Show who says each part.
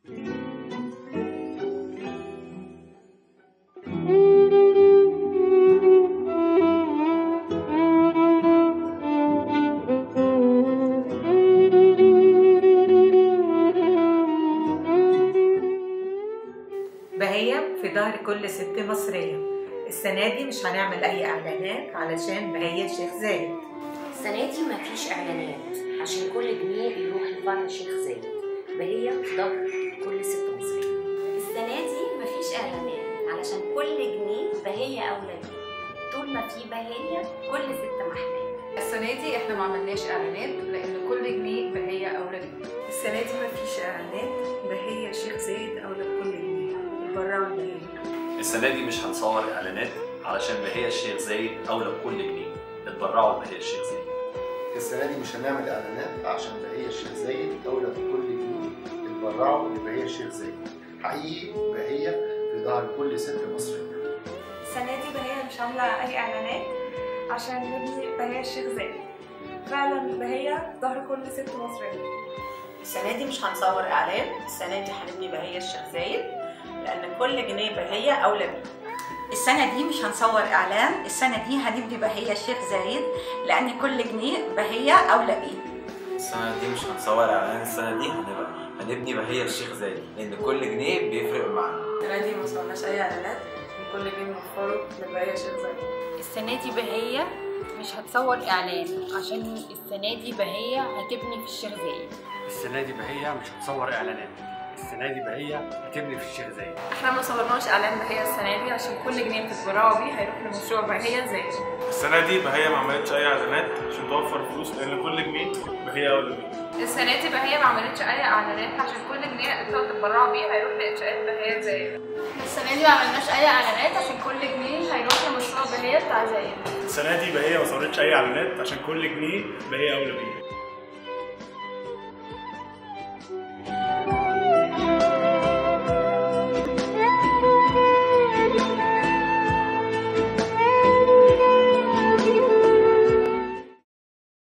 Speaker 1: بهية في ظهر كل ست مصرية السنة دي مش هنعمل أي إعلانات علشان بهية الشيخ زايد
Speaker 2: السنة دي مفيش إعلانات عشان كل جنيه يروح لفرع الشيخ زايد وهي في ظهر كل ست مصرية
Speaker 3: السنة دي مفيش إعلانات علشان كل جنيه بهية أولى بيه طول ما في بهية كل ست محمية
Speaker 4: السنة دي احنا ما عملناش اعلانات لان كل جنيه بهية اولى بيه
Speaker 1: السنة دي مفيش إعلانات بهية الشيخ زايد أولى بكل جنيه اتبرعوا لبهية
Speaker 5: السنة دي مش هنصور إعلانات علشان بهية الشيخ زايد أولى بكل جنيه اتبرعوا لبهية الشيخ زايد
Speaker 6: السنة دي مش هنعمل إعلانات عشان بهية الشيخ زايد أولى بكل جنيه اتبرعوا لبهية الشيخ زايد حقيقي بهية في ظهر كل ست مصرية
Speaker 7: السنة دي بهية مش عاملة أي إعلانات عشان نبني بهية الشيخ زايد فعلا بهية في ظهر كل ست مصرية
Speaker 1: السنة دي مش هنصور إعلان السنة دي هنبني بهية الشيخ زايد لأن كل جنيه بهية أولى بيه
Speaker 8: السنة دي مش هنصور إعلان السنة دي هنبني بهية الشيخ زايد لأن كل جنيه بهية أولى بيه
Speaker 9: السنة دي مش هنصور إعلان السنة دي هنبقى هنبني بهية الشيخ زايد لأن كل جنيه بيفرق معانا
Speaker 4: السنة دي ما صورناش اي اعلانات كل جنيه موفره لبهية الشيخ زايد
Speaker 10: السنة دي بهية مش هتصور إعلان عشان السنة دي بهية هتبني في الشيخ زايد
Speaker 11: السنة دي بهية مش هتصور إعلانات السنة دي بهية هتبني في الشيخ زايد
Speaker 4: احنا ما صورناش اعلان بهية السنة دي عشان كل جنيه بتتبرعوا بيه هيروح لمشروع بهية زايد
Speaker 12: السنة دي بهية ما عملتش أي إعلانات عشان توفر فلوس لأن كل جنيه بهية أولى بيه.
Speaker 4: السنة دي بهية ما عملتش أي إعلانات عشان كل جنيه انتوا تتبرعوا بيه هيروح لإنشاءات بهية زايد.
Speaker 7: السنة دي ما عملناش أي إعلانات عشان كل جنيه هيروح لمشروع بهية بتاع زايد
Speaker 12: السنة دي بهية ما صورتش أي إعلانات عشان كل جنيه بهية أولى بيه.